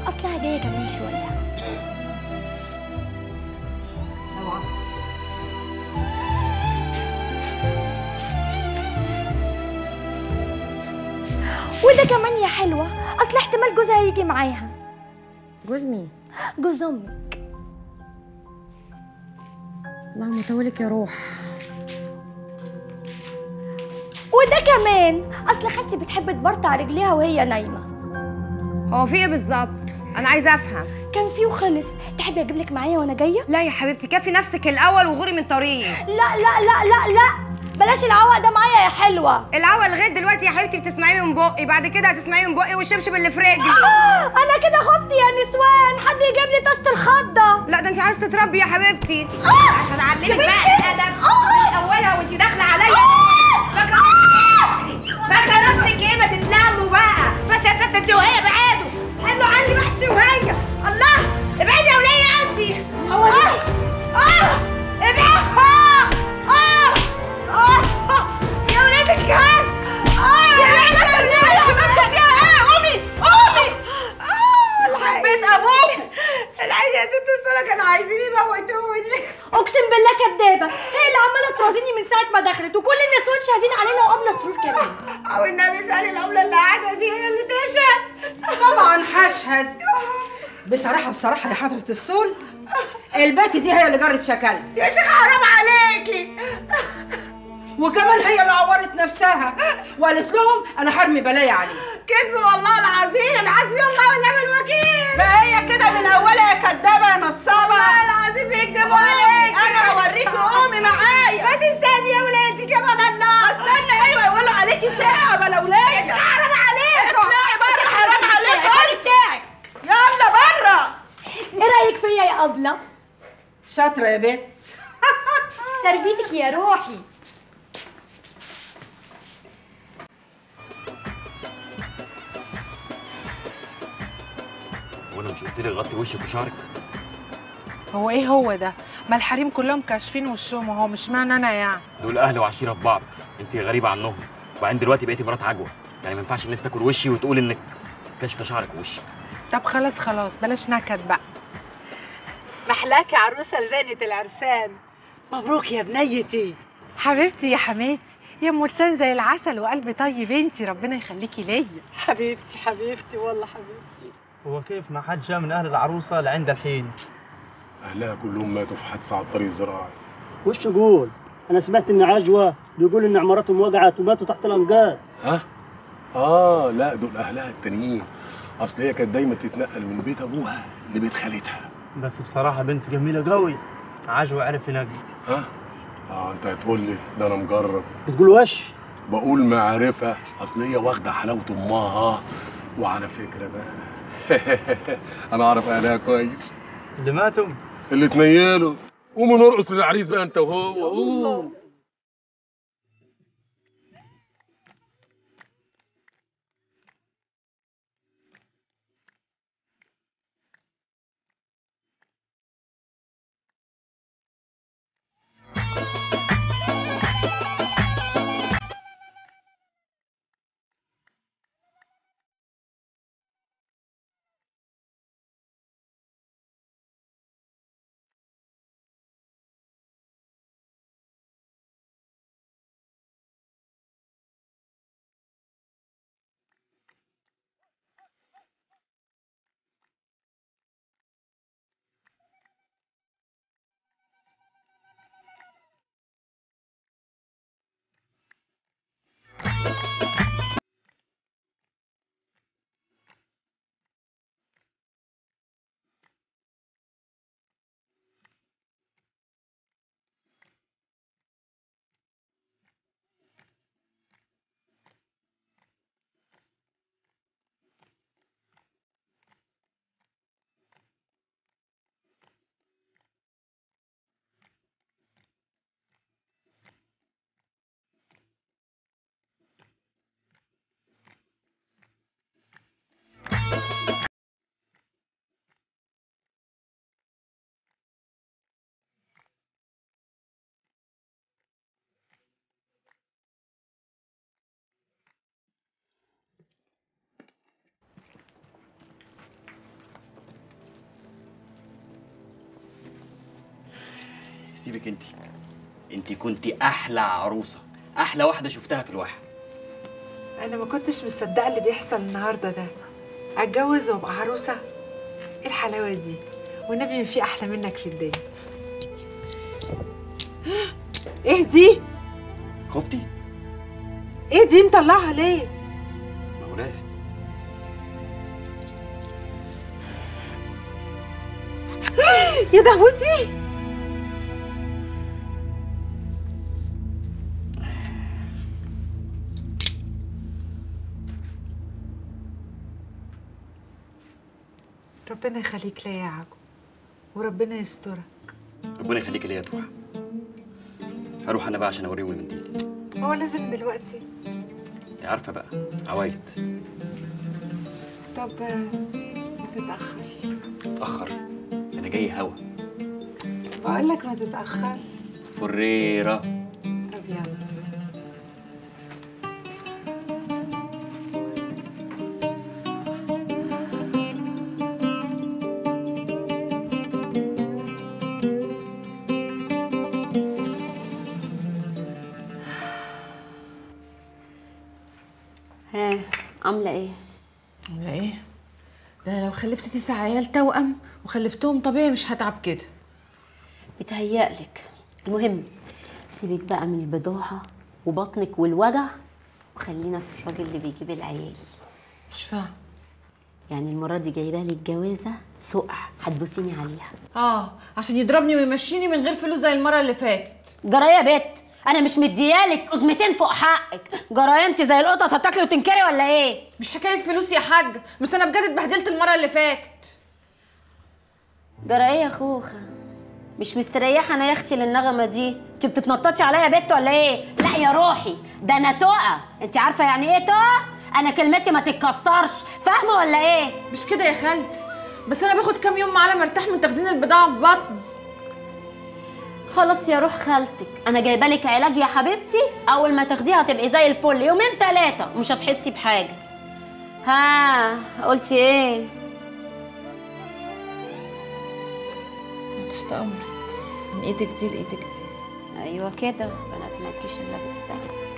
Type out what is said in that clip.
اصلها جايه كمان شويه لا مؤاخذة. وده كمان يا حلوه اصل احتمال جوزها يجي معاها جوز مين جوز امك اللهم طولك يا روح وده كمان اصل خالتي بتحب تبرطع رجليها وهي نايمه هو في ايه بالظبط انا عايزه افهم كان في وخلص تحبي اجيب لك معايا وانا جايه لا يا حبيبتي كفي نفسك الاول وغوري من طريقي لا لا لا لا لا بلاش العوق ده معايا يا حلوه الاول لغايه دلوقتي يا حبيبتي بتسمعيه من بقي بعد كده هتسمعيه من بقي والشبشب اللي في رجلي آه انا كده خفت يا نسوان حد يجيب لي طاسه الخضه لا ده انت عايزه تتربي يا حبيبتي آه! عشان اعلمك يا بقى بنتي! الادب آه! من اولها وانت داخله عليا آه! فاكره نفسك فاكره نفسك ايه ما تتلموا بقى بس يا ست انت وهي بعادوا حلوا عندي بقى انت وهي الله ابعدي يا وليه انت هو اه اه ابعدي اه اه يا ولاد الكلب اه يا ولاد الكلب عملت فيها ايه قومي قومي اه بيت ابوك العيال يا ست الصلاة كانوا عايزين يموتوني اقسم بالله كدابه هي اللي عماله ترازيني من ساعه ما دخلت وكل النسوان شاهدين علينا وقبل السرور كمان او النبي سأل العملة اللي قاعدة دي هي اللي تشهد طبعا هشهد بصراحة بصراحة يا حضرة السول البت دي هي اللي جرت شكلها يا شيخ حرام عليكي وكمان هي اللي عورت نفسها وقالت لهم انا هرمي بلايا عليه كذب والله العظيم حسبي الله ونعم الوكيل بقى هي كده من اولها يا كدابة يا نصابة والله العظيم بيكذبوا عليكي انا هوريكي قومي معايا ما تستني يا ولادي كمان الله استنى ايوه يقولوا عليكي ساعة بلا يا ولاية شيخ حرام عليكم اطلعي بره حرام عليكم الحالي بتاعك يلا بره ايه رايك فيا يا ابله شاطرة يا بت تربيتك يا روحي وانا مش قلت لك غطي وشك وشعرك هو ايه هو ده ما الحريم كلهم كاشفين وشهم وهو مش معنى انا يعني دول اهل وعشيره في بعض انت غريبه عنهم وبعدين دلوقتي بقيتي مرات عجوه يعني ما ينفعش الناس تاكل وشي وتقول انك كاشفه شعرك ووشك طب خلاص خلاص بلاش نكد بقى محلاك يا عروسه لزينه العرسان مبروك يا بنيتي حبيبتي يا حماتي يا ام لسان زي العسل وقلب طيب انتي ربنا يخليكي ليا حبيبتي حبيبتي والله حبيبتي هو كيف ما حد جاء من اهل العروسه لعند الحين أهلها كلهم ماتوا في حادثة على الطريق الزراعي وش اقول؟ انا سمعت ان عجوه بيقول ان عمارتهم وقعت وماتوا تحت الانقاض ها؟ آه لا دول أهلها التانيين أصل هي كانت دايما تتنقل من بيت أبوها لبيت خالتها بس بصراحه بنت جميله قوي عجوه عرف ينقي ها؟ آه أنت هتقول لي ده أنا مجرب بتقول وش؟ بقول معرفة أصل هي واخدة حلاوة أمها وعلى فكرة بقى أنا أعرف أهلها كويس اللي ماتوا اللي تنيلوا قوموا نرقص للعريس بقى أنت وهو قوم سيبك انت انت كنت احلى عروسه احلى واحده شفتها في الواحه انا ما كنتش مصدقه اللي بيحصل النهارده ده اتجوز وابقى عروسه ايه الحلاوه دي والنبي ما في احلى منك في الدنيا ايه دي خفتي ايه دي مطلعها ليه ما هو لازم يا دهوتي ربنا يخليك ليا يا عجو وربنا يسترك ربنا يخليك ليا يا توحه هروح انا بقى عشان اوريهم المنديل هو لازم دلوقتي انت عارفه بقى عوايد طب آه، ما تتأخرش اتاخر ده انا جاي هوا بقول لك ما تتأخرش فريره طب يلا ها عامله ايه ولا ايه ده أنا لو خلفت تسع عيال توأم وخلفتهم طبيعي مش هتعب كده بتهيألك المهم سيبك بقى من البضاعة وبطنك والوجع وخلينا في الراجل اللي بيجيب العيال مش فاهم يعني المرة دي جايبه لك جوازة سقع هتبوسيني عليها اه عشان يضربني ويمشيني من غير فلوس زي المره اللي فاتت جرايه يا بت انا مش مديالك قزمتين فوق حقك جرايه انت زي القطط هتاكلي وتنكري ولا ايه مش حكايه فلوس يا حاج بس انا بجد اتبهدلت المره اللي فاتت جرايه يا خوخه مش مستريحه انا يا اختي للنغمه دي انت بتتنططي عليا يا بت ولا ايه لا يا روحي ده انا تقى انت عارفه يعني ايه تقى انا كلمتي ما تتكسرش فاهمه ولا ايه مش كده يا خالتي بس انا باخد كام يوم معاه مرتاح من تخزين البضاعه في بطني خلاص يا روح خالتك انا جايبه لك علاج يا حبيبتي اول ما تاخديها هتبقي زي الفل يومين ثلاثه ومش هتحسي بحاجه ها قلتي ايه تحت امرك من ايدك دي لايدك دي ايوه كده بنات ما تجيش الا بالسهل